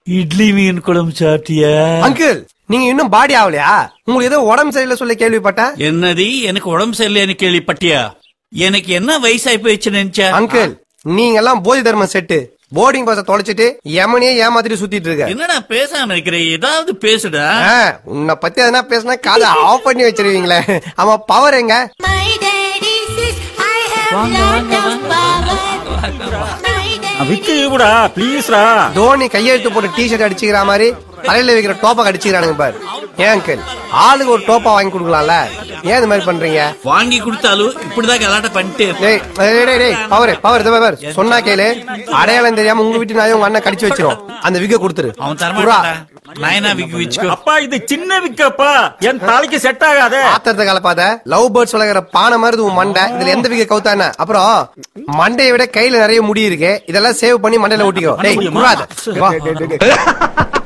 இட்லி மீன் குழம்பு சாப்பிட்டியா அங்கிள் நீங்க இன்னும் பாடி ஆகலையா உங்களுக்கு ஏதோ உடம்பு சரியில்லை சொல்ல கேள்விப்பட்டேன் என்னது எனக்கு உடம்பு சரியில்லைன்னு கேள்விப்பட்டியா எனக்கு என்ன வயசாகி போயிடுச்சு நினைச்சா அங்கிள் நீங்க எல்லாம் போதி தர்ம செட்டு போர்டிங் பாஸ தொலைச்சிட்டு யமனையே ஏமாத்திட்டு சுத்திட்டு இருக்க என்னடா பேசாம இருக்கிற ஏதாவது பேசுடா ஆ, உன்னை பத்தி எதனா பேசினா காதை ஆஃப் பண்ணி வச்சிருவீங்களே ஆமா பவர் எங்க My daddy says I have lot of power. My daddy விக்கு கூட ப்ளீஸ்ரா தோனி கையெழுத்து போட்டு டிஷர்ட் அடிச்சுக்கிற மாதிரி தலையில வைக்கிற டோப்பா அடிச்சுக்கிறானுங்க பாரு ஏன் அங்கிள் ஆளுக்கு ஒரு டோப்பா வாங்கி கொடுக்கலாம்ல ஏன் இந்த மாதிரி பண்றீங்க வாங்கி கொடுத்தாலும் இப்படிதான் கலாட்ட பண்ணிட்டே இருப்பேன். டேய் டேய், டேய் டேய் பவர் பவர் பவர் சொன்னா கேளு அடையாளம் தெரியாம உங்க வீட்டு நாய் உங்க அண்ணன் கடிச்சு வச்சிரும் அந்த விக்க கொடுத்துரு அவன் புறா. தரமாட்டான் நயனா விக்கு வச்சுக்கோ அப்பா இது சின்ன விக்கப்பா என் தலைக்கு செட் ஆகாதே ஆத்திரத்தை கலப்பாத லவ் பேர்ட்ஸ் வளர்க்குற பானை மாதிரி இது உன் மண்டை இதுல எந்த விக்க கவுத்தானே அப்புறம் மண்டையை விட கையில நிறைய முடி இருக்கு இதெல்லாம் சேவ் பண்ணி மண்டையில ஒட்டிக்கோ டேய் முடியுமா? புறாத. வா